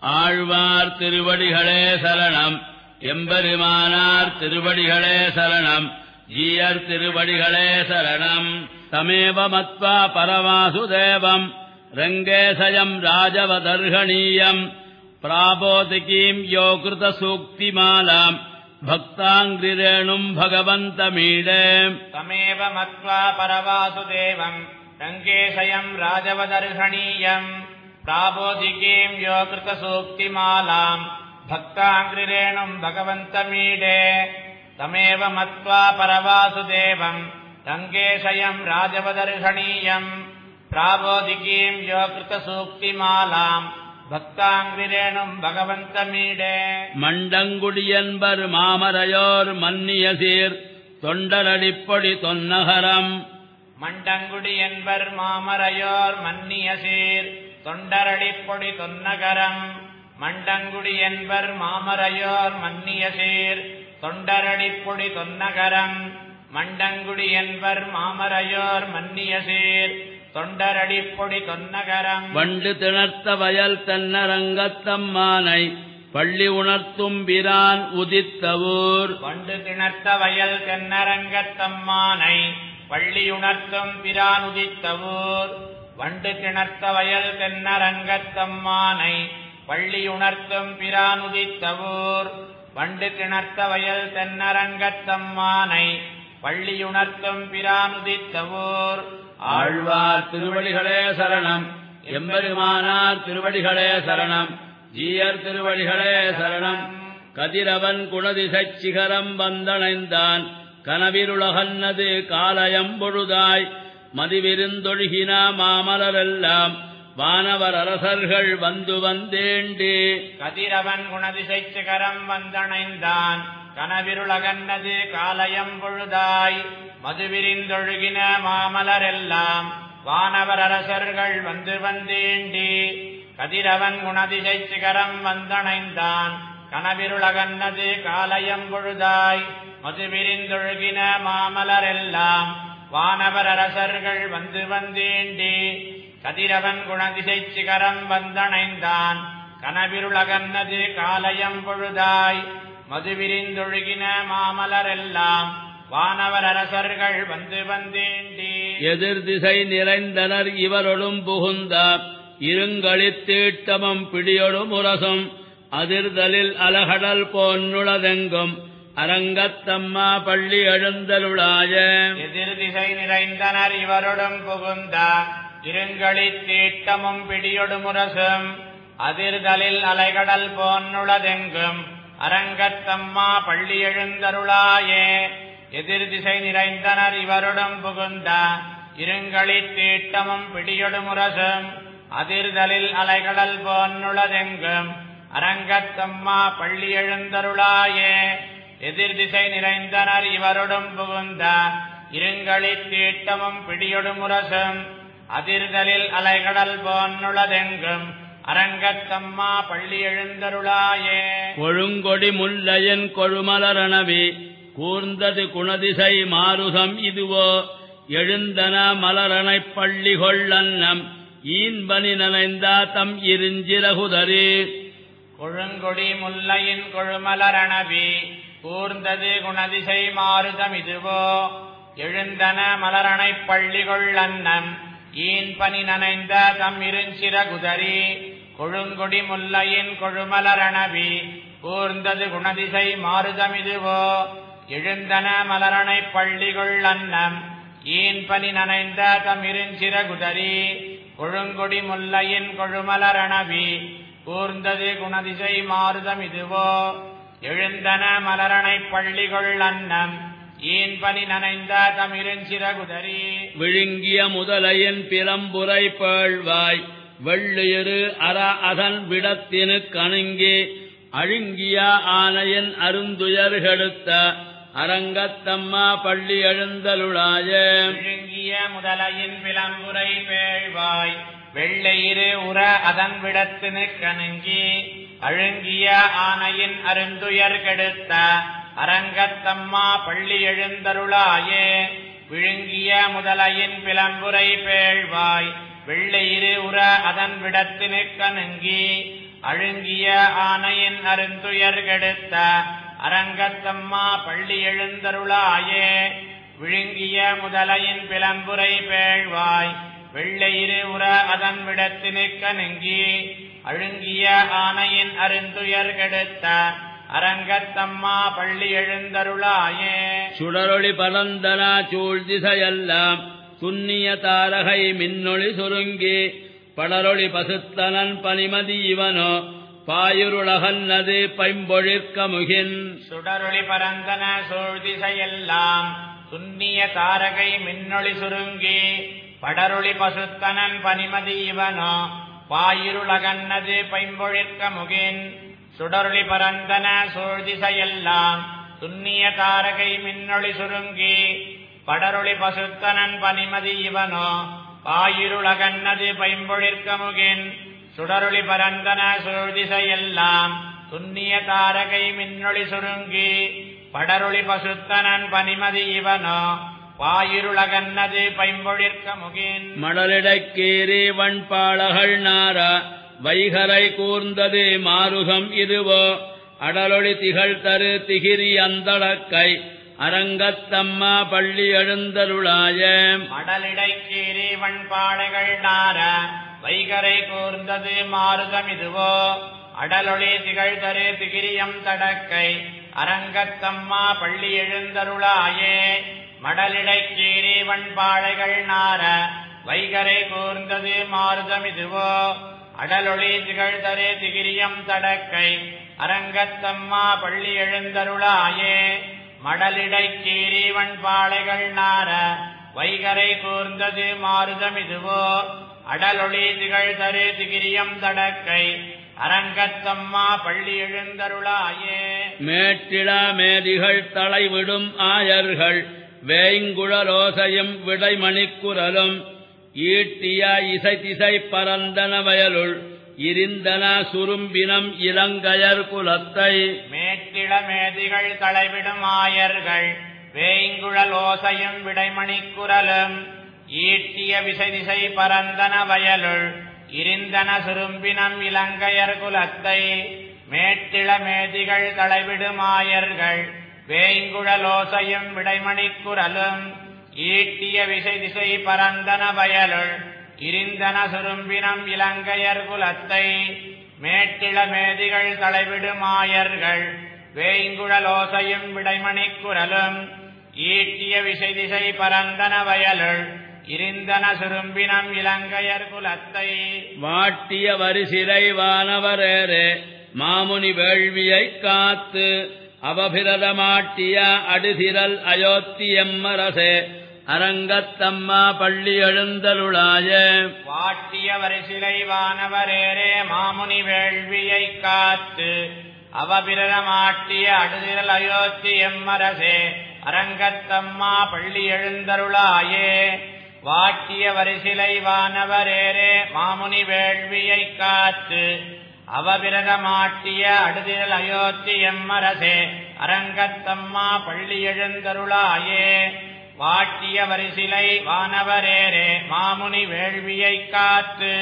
ஆழ்வார் திருவடிகளே சரணம் எம்பெருமானார் திருவடிகளே சரணம் ஜீயர் திருவடிகளே சரணம் தமேவ மத்வா பரவாசுதேவம் ரங்கேசயம் ராஜவதர்கணீயம் प्रापोतिकीम् यो कृतसूक्तिमालाम् भक्ताङ्ग्रिरेणुम् भगवन्तमीडे तमेव मत्वा परवासुदेवम् रङ्गेशयम् राजवदर्हणीयम् प्राबोधिकीम् यो कृतसूक्तिमालाम् भक्ताङ्ग्रिरेणुम् भगवन्तमीडे तमेव मत्वा परवासुदेवम् रङ्गेशयम् राजवदर्हणीयम् प्राबोधिकीम् यो कृतसूक्तिमालाम् பக்தாங்கிரேணும் பகவந்தமீடே மண்டங்குடியன்பர் மாமரையோர் மன்னிய சீர் தொண்டரடிப்பொடி தொன்னகரம் மண்டங்குடி என்பர் மாமரையோர் மன்னிய சீர் தொண்டரடிப்பொடி தொன்னகரம் மண்டங்குடி என்பர் மாமரையோர் மன்னிய சீர் தொண்டரடிப்பொடி தொன்னகரம் மண்டங்குடி என்பர் மாமரையோர் மன்னிய சீர் தொண்டரடிப்பொடி தொன்னகரம் வண்டு திணர்த்த வயல் தென்னரங்கத்தம்மானை பள்ளி உணர்த்தும் பிரான் உதித்தவூர் வண்டு திணர்த்த வயல் தென்னரங்கத்தம்மானை பள்ளியுணர்த்தும் பிரானுதித்தவூர் வண்டு திணர்த்த வயல் தென்னரங்கத்தம்மானை பள்ளியுணர்த்தும் பிரானுதித்தவூர் வண்டு திணர்த்த வயல் தென்னரங்கத்தம்மானை பள்ளியுணர்த்தும் பிரானுதித்தவூர் ஆழ்வார் திருவடிகளே சரணம் எம்பெருமானார் திருவடிகளே சரணம் ஜீயர் திருவடிகளே சரணம் கதிரவன் குணதிசைச் சிகரம் வந்தணைந்தான் கனவிருளகன்னது காலயம் பொழுதாய் மதிவிருந்தொழுகின மாமலரெல்லாம் வானவர் அரசர்கள் வந்து வந்தேண்டு கதிரவன் குணதிசைச் சிகரம் வந்தணைந்தான் கனவிருளகன்னது காலயம் பொழுதாய் மதுவிரிந்தொழுகின மாமலரெல்லாம் வானவர் அரசர்கள் வந்து வந்தேண்டி கதிரவன் குணதிசைச் சிகரம் வந்தணைந்தான் கனவிருளகன்னது காலயம் பொழுதாய் மதுவிரிந்தொழுகின மாமலரெல்லாம் வானவர் அரசர்கள் வந்து வந்தேண்டி கதிரவன் குணதிசைச் சிகரம் வந்தணைந்தான் கனவிருளகன்னது காலயம் பொழுதாய் மதுவிரிந்தொழுகின மாமலரெல்லாம் வானவர் அரசர்கள் வந்து வந்தேண்டி எதிர் திசை நிறைந்தனர் இவரொடும் புகுந்த இருங்களித்தீட்டமும் பிடியொடும் முரசும் அதிர்தலில் அலகடல் போன்னுளதெங்கும் அரங்கத்தம்மா பள்ளி எழுந்தருளாய எதிர் திசை நிறைந்தனர் இவருடன் புகுந்த இருங்களி தீட்டமும் பிடியொடு முரசும் அதிர்தலில் அலைகடல் போன்னுளதெங்கும் அரங்கத்தம்மா பள்ளி எழுந்தருளாயே எதிர் திசை நிறைந்தனர் இவருடன் புகுந்த இருங்களி தீட்டமும் பிடியொடு முரசும் அதிர்தலில் அலைகடல் போன்னுளதெங்கும் அரங்கத்தம்மா பள்ளி எழுந்தருளாயே எதிர் திசை நிறைந்தனர் இவருடன் புகுந்த இருங்களி தீட்டமும் பிடியொடு முரசும் அதிர்தலில் அலைகடல் போன்னுளதெங்கும் அரங்கத்தம்மா பள்ளி எழுந்தருளாயே கொழுங்கொடி முல்லையன் கொழுமலரணவி கூர்ந்தது குணதிசை மாருதம் இதுவோ எழுந்தன மலரணைப் பள்ளி கொள்ளன்னம் ஈன்பனி நனைந்தா தம் இருஞ்சிறகுதரே கொழுங்கொடி முல்லையின் கொழுமலரணவி கூர்ந்தது குணதிசை மாறுதம் இதுவோ எழுந்தன மலரணைப் பள்ளிகொள் அன்னம் ஈன் பனி நனைந்த தம் இருஞ்சிற குதரி கொழுங்கொடி முல்லையின் கொழுமலரணவி கூர்ந்தது குணதிசை மாறுதம் இதுவோ எழுந்தன மலரணைப் பள்ளிகொள் அன்னம் ஈன் பனி நனைந்த தம் இருஞ்சிற குதரி கொழுங்கொடி முல்லையின் கொழுமலரணவி கூர்ந்தது குணதிசை மாறுதம் இதுவோ எழுந்தன மலரணைப் பள்ளிகொள் அன்னம் ஈன் பனி நனைந்த தமிருஞ்சிறகுதரி விழுங்கிய முதலையின் பிறம்புரை பேழ்வாய் வெள்ளியிரு அற அதன் விடத்தினு கணுங்கி அழுங்கிய ஆனையின் அருந்துயர்கெடுத்த அரங்கத்தம்மா பள்ளி எழுந்தருளாய விழுங்கிய முதலையின் விளம்புரை பேழ்வாய் வெள்ளையிரு உற அதன் விடத்தினு கணுங்கி அழுங்கிய ஆனையின் அருந்துயர் கெடுத்த அரங்கத்தம்மா பள்ளி எழுந்தருளாயே விழுங்கிய முதலையின் பிளம்புரை பேழ்வாய் வெள்ளையிரு உற அதன் விடத்தினு கணுங்கி அழுங்கிய ஆனையின் அருந்துயர் கெடுத்த அரங்கத்தம்மா பள்ளி எழுந்தருளாயே விழுங்கிய முதலையின் பிளம்புரை பேழ்வாய் வெள்ளையிரு உற அதன் விடத்தினுக்க நெங்கி அழுங்கிய ஆனையின் அருந்துயர் கெடுத்த அரங்கத்தம்மா பள்ளி எழுந்தருளாயே சுடரொளி பரந்தனா சூழ் திசையெல்லாம் துன்னிய தாரகை மின்னொளி சுருங்கி படரொளி பசுத்தனன் பனிமதி இவனோ பாயுருளகன்னது பைம்பொழிற்கமுகின் சுடரொளி பரந்தன சூழ்திசையெல்லாம் துன்னிய தாரகை மின்னொளி சுருங்கி படரொளி பசுத்தனன் பனிமதி இவனோ பாயிருளகன்னது பைம்பொழிற்க முகின் சுடரொளி பரந்தன சூழ்திசையெல்லாம் துன்னிய தாரகை மின்னொளி சுருங்கி படரொளி பசுத்தனன் பனிமதி இவனோ பாயிருளகன்னது பைம்பொழிற்க முகின் சுடரொளி பரந்தன சூழ்திசையெல்லாம் துன்னிய தாரகை மின்னொளி சுருங்கி படரொளி பசுத்தனன் பனிமதி இவனோ பாயிருளகன்னது பைம்பொழிற்க முகின் மடலிடக்கேரி வண்பாளகள் நார வைகரை கூர்ந்தது மாருகம் இதுவோ அடலொளி திகழ் தரு திகிரி அந்தளக்கை அரங்கத்தம்மா பள்ளி எழுந்தருளாய மடலிடைக்கீரி வண்பாடைகள் நார வைகரை கூர்ந்தது மாருதம் இதுவோ அடலொளி திகழ் தரு திகிரியம் தடக்கை அரங்கத்தம்மா பள்ளி எழுந்தருளாயே மடலிடைக்கீரி வண்பாடைகள் நார வைகரை கூர்ந்தது மாருதம் இதுவோ அடலொளி திகழ் தரு திகிரியம் தடக்கை அரங்கத்தம்மா பள்ளி எழுந்தருளாயே மடலிடைக்கீரி வண்பாளைகள் நார வைகரை கூர்ந்தது மாருதம் இதுவோ அடலொளி திகழ் தரு திகிரியம் தடக்கை அரங்கத்தம்மா பள்ளி எழுந்தருளாயே மேட்டிடா மேதிகள் தலைவிடும் ஆயர்கள் வேய்ங்குழலோசையும் விடைமணிக்குரலும் ஈட்டிய இசை திசை பரந்தன வயலுள் இருந்தன சுரும்பினம் இளங்கயர் குலத்தை மேட்டிட மேதிகள் தலைவிடும் ஆயர்கள் வேய்ங்குழல் ஓசையும் விடைமணிக்குரலும் ஈட்டிய விசை திசை பரந்தன வயலுள் இருந்தன சுரும்பினம் இலங்கையர் குலத்தை மேட்டிள மேதிகள் தலைவிடும் ஆயர்கள் வேய்ங்குழலோசையும் விடைமணிக்குரலும் ஈட்டிய விசை திசை பரந்தன வயலுள் இருந்தன சுரும்பினம் இலங்கையர் குலத்தை மேட்டிள மேதிகள் தலைவிடும் ஆயர்கள் வேய்ங்குழலோசையும் விடைமணிக்குரலும் ஈட்டிய விசை திசை பரந்தன வயலுள் இருந்தன சுரும்பினம் இலங்கையர் குலத்தை வாட்டிய வரிசிலை வானவரேரே மாமுனி வேள்வியைக் காத்து அவபிரதமாட்டிய அடுதிரல் அயோத்தியம்மரசே அரங்கத்தம்மா பள்ளி எழுந்தருளாய வாட்டிய வரிசிலை வானவரேரே மாமுனி வேள்வியைக் காத்து அவபிரதமாட்டிய அடுதிரல் அயோத்தி எம்மரசே அரங்கத்தம்மா பள்ளி எழுந்தருளாயே வாட்டிய வரிசிலை வானவரேரே மாமுனி வேள்வியைக் காத்து அவபிரதமாட்டிய அடுதிரல் அயோத்தி எம்மரசே அரங்கத்தம்மா பள்ளி எழுந்தருளாயே வாட்டிய வரிசிலை வானவரேரே மாமுனி வேள்வியைக் காத்து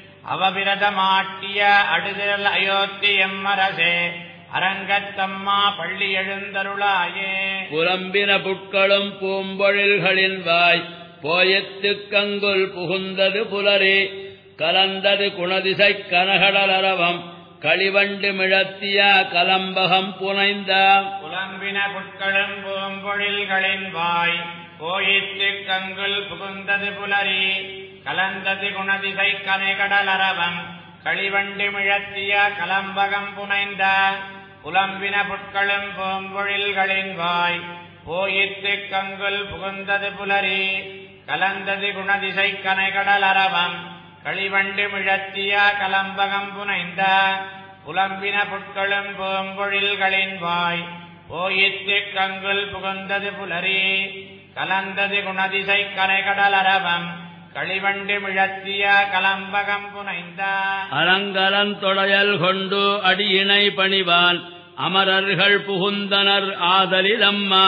அவபிரதமாட்டிய அடுதிரல் அயோத்தி எம்மரசே அரங்கத்தம்மா பள்ளி எழுந்தருளாயே புலம்பின புட்களும் பூம்பொழில்களின் வாய் போயத்துக் கங்குல் புகுந்தது புலரே கலந்தது குணதிசைக் கனகடலரவம் களிவண்டு மிழத்திய கலம்பகம் புனைந்த புலம்பின புட்களும் பூம்பொழில்களின் வாய் போயித்து கங்குல் புகுந்தது புலரி கலந்தது குணதிசை கனைகடலரவம் களிவண்டு மிழத்திய கலம்பகம் புனைந்த புலம்பின புட்களும் பூம்பொழில்களின் வாய் போயித்து கங்குல் புகுந்தது புலரி கலந்தது குணதிசை கனைகடலரவம் களிவண்டு மிழத்திய கலம்பகம் புனைந்த புலம்பின புட்களும் பூம்பொழில்களின் வாய் போயித்து கங்குல் புகுந்தது புலரி கலந்தது குணதிசை கரைகடலரவம் களிவண்டு மிழத்திய கலம்பகம் புனைந்த அலங்கலன் தொடையல் கொண்டு அடியினை பணிவான் அமரர்கள் புகுந்தனர் ஆதலில் அம்மா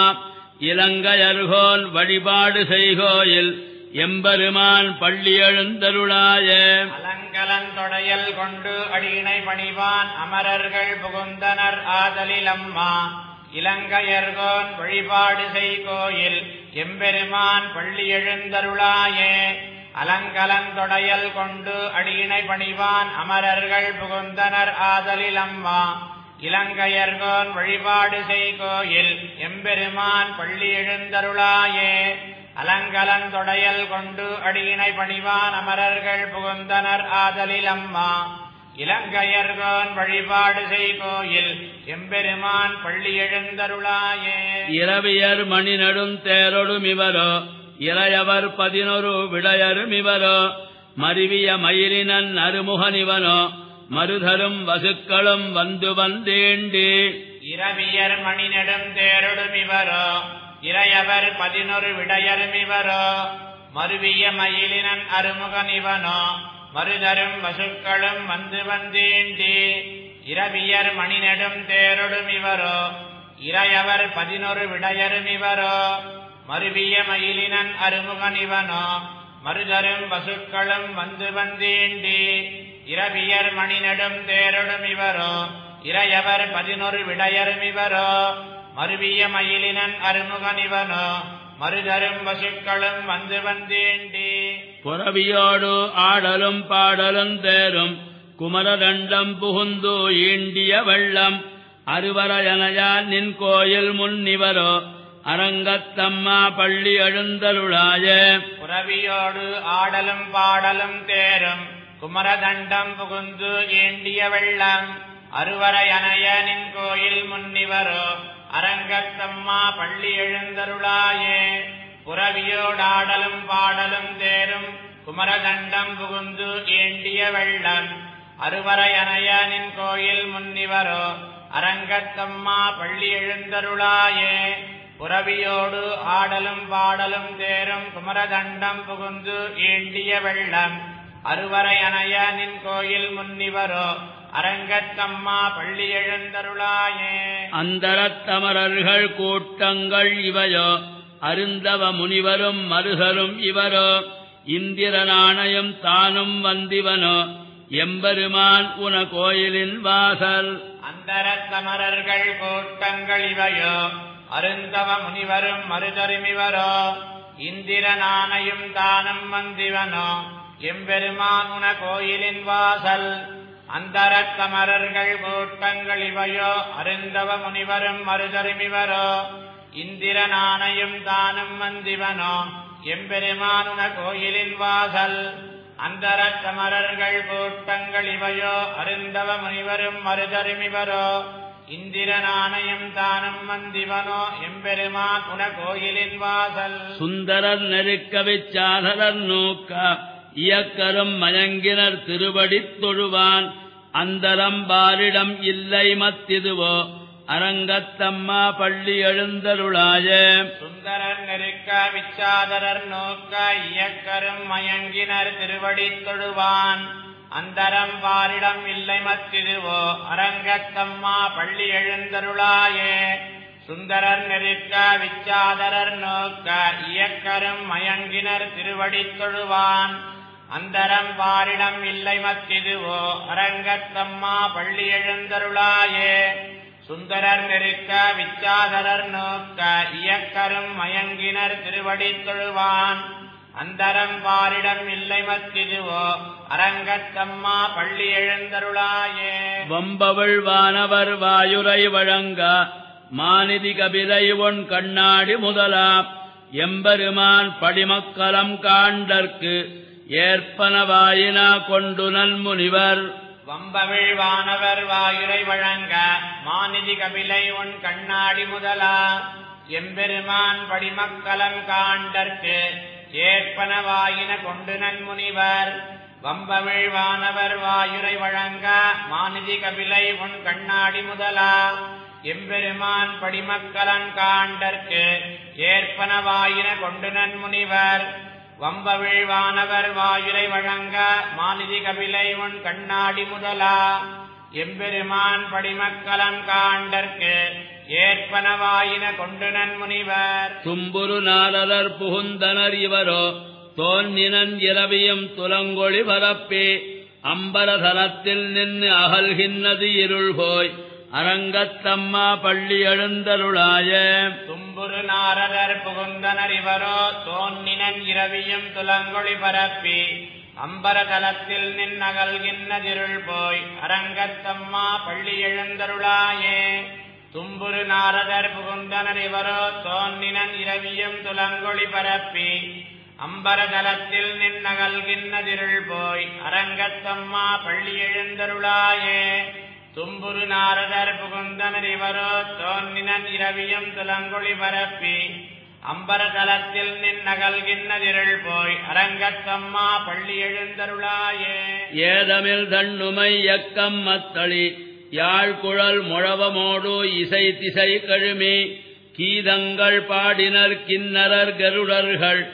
இலங்கையர்கோல் வழிபாடு செய்கோயில் எம்பெருமான் பள்ளி எழுந்தருளாய அலங்க அலங்கலந்தொடையல் கொண்டு அடியினை பணிவான் அமரர்கள் புகுந்தனர் ஆதலில் அம்மா இலங்கையர்கோன் வழிபாடு செய் கோயில் எம்பெருமான் பள்ளி எழுந்தருளாயே அலங்கலந்தொடையல் கொண்டு அடியினை பணிவான் அமரர்கள் புகுந்தனர் ஆதலில் அம்மா இலங்கையர்கோன் வழிபாடு செய் கோயில் எம்பெருமான் பள்ளி எழுந்தருளாயே அலங்கலந்தொடையல் கொண்டு அடியினை பணிவான் அமரர்கள் புகுந்தனர் ஆதலில் அம்மா இலங்கையர்கோன் வழிபாடு செய் கோயில் எம்பெருமான் பள்ளி எழுந்தருளாயே இரவியர் மணி நடும் தேரொடும் இவரோ இளையவர் பதினொரு விடையரும் இவரோ மருவிய மயிலினன் அருமுகனிவனோ மருதரும் வசுக்களும் வந்து வந்தேண்டி இரவியர் மணி நெடும் தேரொடும் இவரோ இறையவர் பதினொரு விடையரும் இவரோ மருவிய மயிலினன் அருமுகன் இவனோ மருதரும் வசுக்களும் வந்து வந்தேண்டி இரவியர் மணி நெடும் தேரொடும் இவரோ இறையவர் பதினொரு விடையரும் இவரோ மருவிய மயிலினன் அருமுகன் இவனோ மருதரும் வசுக்களும் வந்து வந்தேண்டி இரவியர் மணி நெடும் தேரொடும் இவரோ இறையவர் பதினொரு விடையரும் இவரோ மருவிய மயிலினன் அருமுகன் இவனோ மருதரும் வசுக்களும் வந்து வந்தேண்டி புறவியோடு ஆடலும் பாடலும் தேரும் குமரதண்டம் புகுந்து ஈண்டிய வெள்ளம் அருவரையனையால் நின் கோயில் முன்னிவரோ அரங்கத்தம்மா பள்ளி எழுந்தருளாய புறவியோடு ஆடலும் பாடலும் தேரும் குமரதண்டம் புகுந்து ஏண்டிய வெள்ளம் அருவரை அணைய நின் கோயில் முன்னிவரோ அரங்கத்தம்மா பள்ளி எழுந்தருளாயே புறவியோடாடலும் பாடலும் தேரும் குமரதண்டம் புகுந்து ஏண்டிய வெள்ளம் அருவரை அணைய நின் கோயில் முன்னிவரோ அரங்கத்தம்மா பள்ளி எழுந்தருளாயே புறவியோடு ஆடலும் பாடலும் தேரும் குமரதண்டம் புகுந்து ஏண்டிய வெள்ளம் அருவரை அணைய நின் கோயில் முன்னிவரோ அரங்கத்தம்மா பள்ளி எழுந்தருளாயே அந்தரத்தமரர்கள் கூட்டங்கள் இவையோ அருந்தவ முனிவரும் மருகரும் இவரோ இந்திரனாணயம் தானும் வந்திவனோ எம்பெருமான் உன கோயிலின் வாசல் அந்தரத்தமரர்கள் கூட்டங்கள் இவையோ அருந்தவ முனிவரும் மருதருமிவரோ இந்திரனானையும் தானும் வந்திவனோ எம்பெருமான் உன கோயிலின் வாசல் அந்தரத்தமரர்கள் கூட்டங்கள் இவையோ அருந்தவ முனிவரும் மருதருமிவரோ இந்திரனானையும் தானும் வந்திவனோ எம்பெருமானுன கோயிலின் வாசல் அந்தரத்தமரர்கள் கூட்டங்கள் இவையோ அருந்தவ முனிவரும் மருதருமிவரோ இந்திரனானையும் தானும் வந்திவனோ எம்பெருமான் உன கோயிலின் வாசல் சுந்தரர் நெருக்கவிச் சாதரர் நோக்க இயக்கரும் மயங்கினர் திருவடித் தொழுவான் அந்தரம் பாரிடம் இல்லை மத்திதுவோ அரங்கத்தம்மா பள்ளி எழுந்தருளாய சுந்தரர் நெருக்க விச்சாதரர் நோக்க இயக்கரும் மயங்கினர் திருவடி தொழுவான் அந்தரம் பாரிடம் இல்லை மத்திதுவோ அரங்கத்தம்மா பள்ளி எழுந்தருளாயே சுந்தரர் நெருக்க விச்சாதரர் நோக்க இயக்கரும் மயங்கினர் திருவடி தொழுவான் அந்தரம் பாரிடம் இல்லை மத்திதுவோ அரங்கத்தம்மா பள்ளி எழுந்தருளாயே சுந்தரர் நெருக்க விச்சாதரர் நோக்க இயக்கரும் மயங்கினர் திருவடி தொழுவான் அந்தரம் பாரிடம் இல்லை மத்திதுவோ அரங்கத்தம்மா பள்ளி எழுந்தருளாயே வம்பவள் வானவர் வாயுரை வழங்க மாநிதி கபிலை ஒன் கண்ணாடி முதலா எம்பெருமான் படிமக்கலம் காண்டற்கு ஏற்பனவாயினா கொண்டு நல்முனிவர் வம்பவிழ் வானவர் வாயுரை வழங்க மாநிதி கபிலை உன் கண்ணாடி முதலா எம்பெருமான் படிமக்கலம் காண்டற்கு ஏற்பன வாயின கொண்டு நன்முனிவர் வம்பவிழ் வானவர் வாயுரை வழங்க மாநிதி கபிலை உன் கண்ணாடி முதலா எம்பெருமான் படிமக்கலன் காண்டற்கு ஏற்பன வாயின கொண்டு நன்முனிவர் வம்பவிழ் வானவர் வாயுரை வழங்க மாநிதி கபிலை உன் கண்ணாடி முதலா எம்பெருமான் படிமக்கலன் காண்டற்கு ஏற்பன வாயின கொண்டு நன்முனிவர் தும்புரு நாரதர் புகுந்தனர் இவரோ தோன்னினன் இரவியும் துலங்கொளி பரப்பே அம்பரதலத்தில் நின்று அகல்கின்னது இருள் போய் அரங்கத்தம்மா பள்ளி எழுந்தருளாய தும்புரு நாரதர் புகுந்தனர் இவரோ தோன்னினன் இரவியும் துலங்கொளி பரப்பி அம்பரதலத்தில் நின்னகல்கின்னதிருள் போய் அரங்கத்தம்மா பள்ளி எழுந்தருளாயே தும்புரு நாரதர் புகுந்தனர் இவரோ தோன்னினன் இரவியும் துலங்கொளி பரப்பி அம்பரதலத்தில் நின்னகல்கின்னதிருள் போய் அரங்கத்தம்மா பள்ளி எழுந்தருளாயே தும்புரு நாரதர் புகுந்தனர் இவரோ தோன்னினன் இரவியும் துலங்கொளி பரப்பி அம்பரதலத்தில் நின்னகல்கின்னதிருள் போய் அரங்கத்தம்மா பள்ளி எழுந்தருளாயே ஏதமில் தண்ணுமை எக்கம் மத்தளி யாழ்குழல் முழவமோடு இசை திசை கழுமி கீதங்கள் பாடினர் கிண்ணரர் கருடர்கள்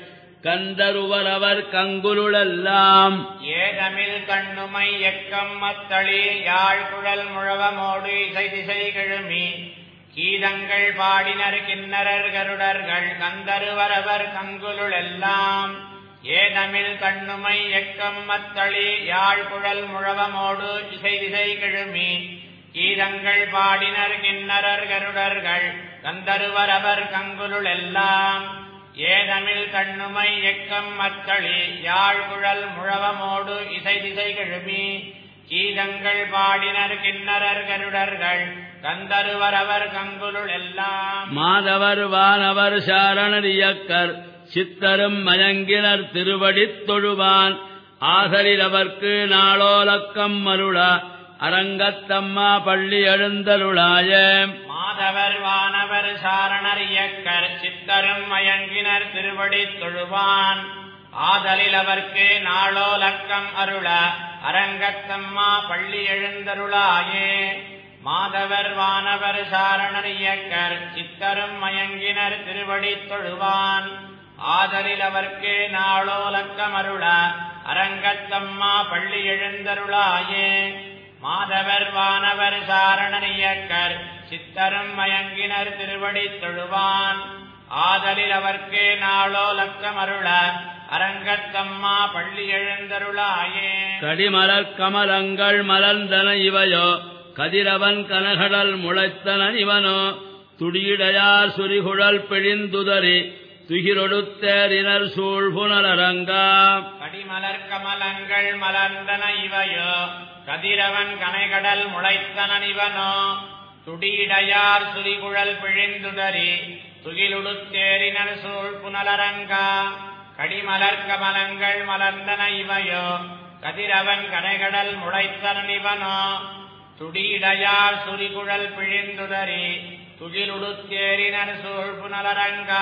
கந்தருவரவர் கங்குருளெல்லாம் ஏதமில் கண்ணுமை எக்கம் மத்தளி யாழ்குழல் முழவமோடு இசை திசை கிழுமி கீதங்கள் பாடினர் கிண்ணரர் கருடர்கள் கந்தருவரவர் கங்குலுளெல்லாம் ஏதமில் கண்ணுமை எக்கம் மத்தளி யாழ்குழல் முழவமோடு இசை திசை கிழுமி கீதங்கள் பாடினர் கிண்ணரர் கருடர்கள் கந்தருவரவர் கங்குலுளெல்லாம் ஏதமில் கண்ணுமை எக்கம் மத்தளி யாழ்குழல் முழவமோடு இசை திசை கிழுமி கீதங்கள் பாடினர் கிண்ணரர் கருடர்கள் கந்தருவரவர் கங்குலுள் எல்லாம் மாதவர் வானவர் சாரணர் இயக்கர் சித்தரும் மயங்கினர் திருவடித் தொழுவான் ஆசரில் அவர்க்கு நாளோலக்கம் மருளா அரங்கத்தம்மா பள்ளி எழுந்தருளாய மாதவர் வானவர் சாரணர் இயக்கர் சித்தரும் மயங்கினர் திருவடி தொழுவான் ஆதலில் அவர்க்கு நாளோலக்கம் அருள அரங்கத்தம்மா பள்ளி எழுந்தருளாயே மாதவர் வானவர் சாரணர் இயக்கர் சித்தரும் மயங்கினர் திருவடி தொழுவான் ஆதலில் அவர்க்கு நாளோலக்கம் அருள அரங்கத்தம்மா பள்ளி எழுந்தருளாயே மாதவர் வானவர் சாரணர் இயக்கர் சித்தரும் மயங்கினர் திருவடி தொழுவான் ஆதலில் அவர்க்கு நாளோலக்கம் அருள அரங்கத்தம்மா பள்ளி எழுந்தருளாயே கடிமலர் கமலங்கள் மலர்ந்தன இவையோ கதிரவன் கனகடல் முளைத்தன இவனோ துடியிடையார் சுரிகுழல் பிழிந்துதறி துகிரொடுத்தேரினர் சூழ் புனரங்கா கடிமலர் கமலங்கள் மலர்ந்தன இவையோ கதிரவன் கனைகடல் முளைத்தனன் இவனோ துடியிடையார் சுரிகுழல் பிழிந்துதறி துகிலுடுத்தேரினர் சூழ் புனலரங்கா கடிமலர் கமலங்கள் மலர்ந்தன இவையோ கதிரவன் கனைகடல் முளைத்தனன் இவனோ துடியிடையார் சுரிகுழல் பிழிந்துதறி துகிலுடுத்தேரினர் சூழ் புனலரங்கா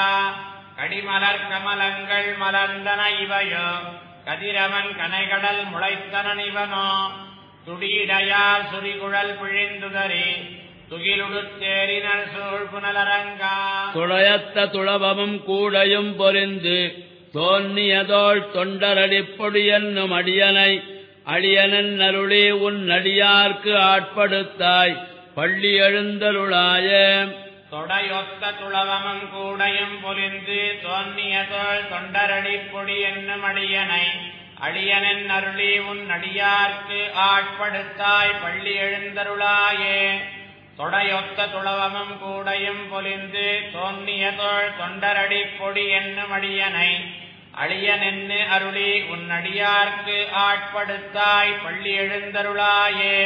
கடிமலர் கமலங்கள் மலர்ந்தன இவையோ கதிரவன் கனைகடல் முளைத்தனன் இவனோ துடியிடையார் சுரிகுழல் பிழிந்துதறி துகிலுடுத்தேரினர் சூழ் புனலரங்கா துளையத்த துளபமும் கூடையும் பொறிந்து தோன்னியதோள் தொண்டரடிப்பொடி என்னும் அடியனை அடியனன் அருளே உன் அடியார்க்கு ஆட்படுத்தாய் பள்ளி எழுந்தருளாய தொடையொத்த துளவமும் கூடையும் பொலிந்து தோன்னியதோள் தொண்டரடி பொடி என்னும் அடியனை அடியனின் அருளி உன் அடியார்க்கு ஆட்படுத்தாய் பள்ளி எழுந்தருளாயே தொடையொத்த துளவமும் கூடையும் பொலிந்து தோன்னியதோள் தொண்டரடி பொடி என்னும் அடியனை அழியனென்னு அருளி உன் அடியார்க்கு ஆட்படுத்தாய் பள்ளி எழுந்தருளாயே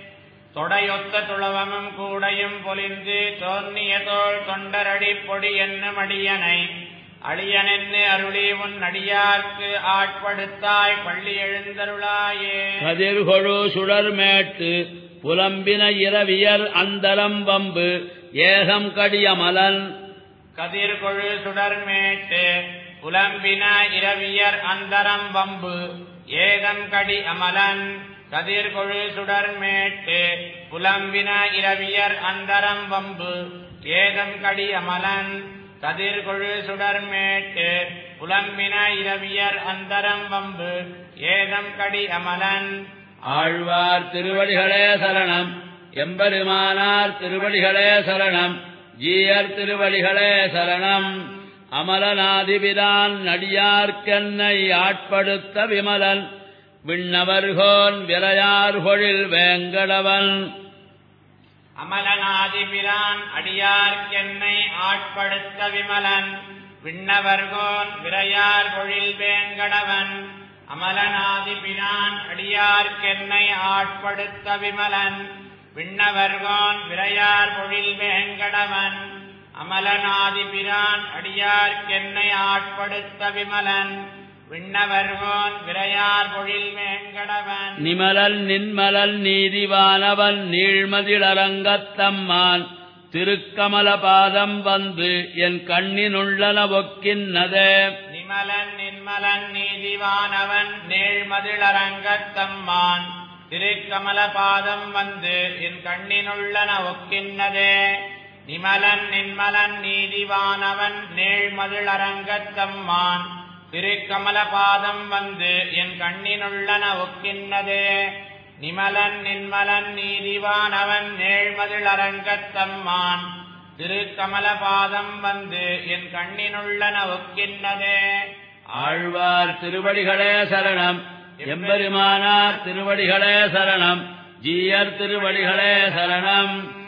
தொடையொத்த துளவமும் கூடையும் பொலிந்து தோன்னியதோள் தொண்டரடி பொடி என்னும் அடியனை அழியனென்னு அருளி உன் அடியார்க்கு ஆட்படுத்தாய் பள்ளி எழுந்தருளாயே கதிர்கொழு சுடர்மேட்டு புலம்பின இரவியர் அந்தரம் வம்பு ஏகம் கடியமலன் கதிர்கொழு சுடர்மேட்டு புலம்பின இரவியர் அந்தரம் வம்பு ஏகம் கடி அமலன் கதிர்கொழு சுடர்மேட்டு புலம்பின இரவியர் அந்தரம் வம்பு ஏகம் கடி அமலன் கதிர்கொழு சுடர்மேட்டு புலம்பின இரவியர் அந்தரம் வம்பு ஏகம் கடி அமலன் ஆழ்வார் திருவடிகளே சரணம் எம்பெருமானார் திருவடிகளே சரணம் ஜீயர் திருவடிகளே சரணம் அமலநாதிபிரான் நடியார்க்கென்னை ஆட்படுத்த விமலன் விண்ணவர்கோன் விரையார் பொழில் வேங்கடவன் அமலனாதிபிரான் அடியார்க்கென்னை ஆட்படுத்த விமலன் விண்ணவர்கோன் விரையார் பொழில் வேங்கடவன் அமலனாதிபிரான் அடியார்க்கென்னை ஆட்படுத்த விமலன் விண்ணவர்கோன் விரையார் பொழில் வேங்கடவன் அமலனாதிபிரான் அடியார்க்கென்னை ஆட்படுத்த விமலன் விண்ணவர்கோன் விரையார் பொழில் வேங்கடவன் நிமலல் நின்மலல் நீதிவானவன் நீழ்மதிளரங்கத்தம்மான் திருக்கமல பாதம் வந்து என் கண்ணினுள்ளன ஒக்கின்னதே நிமலன் நின்மலன் நீதிவானவன் நேழ்மதிளரங்கத்தம்மான் திருக்கமல பாதம் வந்து என் கண்ணினுள்ளன ஒக்கின்னதே நிமலன் நின்மலன் நீதிவானவன் நேழ்மதிளரங்கத்தம்மான் திருக்கமல பாதம் வந்து என் கண்ணினுள்ளன ஒக்கின்னதே நிமலன் நின்மலன் நீதிவானவன் நேழ்மதிளரங்கத்தம்மான் திருக்கமல பாதம் வந்து என் கண்ணினுள்ளன ஒக்கின்னதே ஆழ்வார் திருவடிகளே சரணம் எம்பெருமானார் திருவடிகளே சரணம் ஜீயர் திருவடிகளே சரணம்